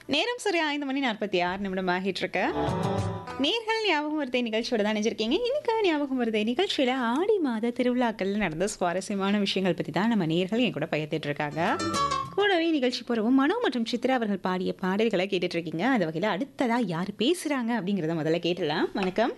நேரம் சரியா ஐந்து மணி நாற்பத்தி ஆறு நிமிடம் ஆகிட்டு இருக்கு நேர்கள் ஞாபகம் வருதை நிகழ்ச்சியோட தான் நினைச்சிருக்கீங்க இன்னைக்கு ஞாபகம் வருதை நிகழ்ச்சியில் ஆடி மாத திருவிழாக்கள்ல நடந்த சுவாரஸ்யமான விஷயங்கள் பற்றி தான் நம்ம நேர்கள் என் கூட பயத்துட்டு இருக்காங்க கூடவே நிகழ்ச்சி போறவும் மனோ மற்றும் சித்ரா அவர்கள் பாடிய பாடல்களை கேட்டுட்டு இருக்கீங்க அந்த வகையில் அடுத்ததா யார் பேசுறாங்க அப்படிங்கிறத முதல்ல கேட்டுடலாம் வணக்கம்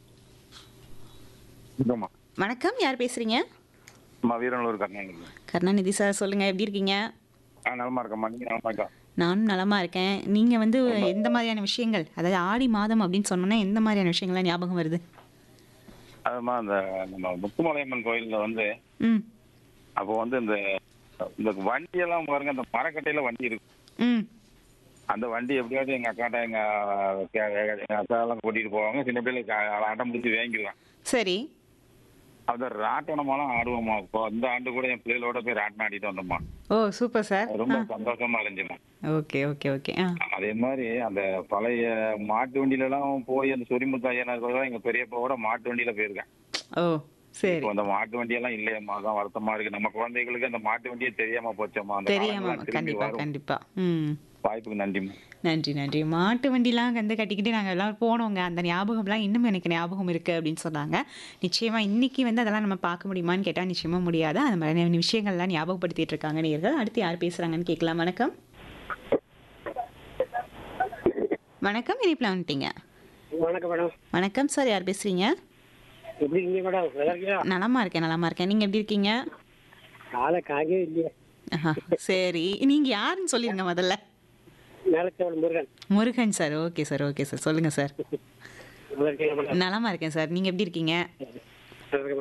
இதம்மா வணக்கம் யார் பேசுறீங்க அம்மா வீரநல்லூர் கருணாநிதி கருணாநிதி சார் சொல்லுங்க எப்படி இருக்கீங்க ஆ நலமா இருக்கம்மா நீங்க நலமா இருக்கா நானும் நலமா இருக்கேன் நீங்க வந்து எந்த மாதிரியான விஷயங்கள் அதாவது ஆடி மாதம் அப்படின்னு சொன்னோன்னா எந்த மாதிரியான விஷயங்கள்லாம் ஞாபகம் வருது அதுமா அந்த நம்ம முத்துமலையம்மன் கோயில்ல வந்து ம் அப்போ வந்து இந்த இந்த வண்டியெல்லாம் பாருங்க அந்த மரக்கட்டையில வண்டி இருக்கு ம் அந்த வண்டி எப்படியாவது எங்க அக்காட்ட எங்க கே- எங்க அக்கா எல்லாம் கூட்டிட்டு போவாங்க சின்ன பிள்ளைல அடம் பிடிச்சி வாங்கிடுவேன் சரி அந்த ராட்டனமெல்லாம் ஆடுவோம்மா இப்போ இந்த ஆண்டு கூட என் பிள்ளைகளோட போய் ராட்டினம் ஆடிட்டு வந்தோம்மா ஓ சூப்பர் சார் ரொம்ப சந்தோஷமா இருந்துச்சுமா ஓகே ஓகே ஓகே ஆ அதே மாதிரி அந்த பழைய மாட்டு வண்டியில எல்லாம் போய் அந்த சொரிமுத்து ஐயனார் கோயில் எங்க பெரியப்பாவோட மாட்டு வண்டியில போயிருக்கேன் ஓ சரி இப்போ அந்த மாட்டு வண்டி எல்லாம் இல்லையம்மா அதான் வருத்தமா இருக்கு நம்ம குழந்தைகளுக்கு அந்த மாட்டு வண்டியே தெரியாம போச்சம்மா அந்த தெரியாம காலங்கள்லாம் திரும்பி கண்டிப்பா வரும் கண்டிப்பா ம் வாய்ப்புக்கு நன்றிம்மா நன்றி நன்றி மாட்டு வண்டிலாம் வந்து கட்டிக்கிட்டு நாங்கள் எல்லாம் போனோங்க அந்த ஞாபகம்லாம் இன்னும் எனக்கு ஞாபகம் இருக்குது அப்படின்னு சொன்னாங்க நிச்சயமாக இன்னைக்கு வந்து அதெல்லாம் நம்ம பார்க்க முடியுமான்னு கேட்டால் நிச்சயமாக முடியாது அந்த மாதிரியான விஷயங்கள்லாம் ஞாபகப்படுத்திட்டு இருக்காங்க நேர்கள் அடுத்து யார் பேசுகிறாங்கன்னு கேட்கலாம் வணக்கம் வணக்கம் இனிப்பில் வந்துட்டீங்க வணக்கம் மேடம் வணக்கம் சார் யார் பேசுகிறீங்க எப்படி இருக்கீங்க மேடம் நல்லா இருக்கீங்களா நலமா இருக்கேன் நலமா இருக்கேன் நீங்கள் எப்படி இருக்கீங்க காலை காங்கே இல்லையே ஆஹா, சரி நீங்கள் யாருன்னு சொல்லிடுங்க முதல்ல மேலச்சவன் Murugan Murugan sir okay sir okay sir சொல்லுங்கள் சார் நல்லா இருக்கீங்க மேடம் நலமா இருக்கேன் சார் நீங்கள் எப்படி இருக்கீங்க நல்லா இருக்கேன்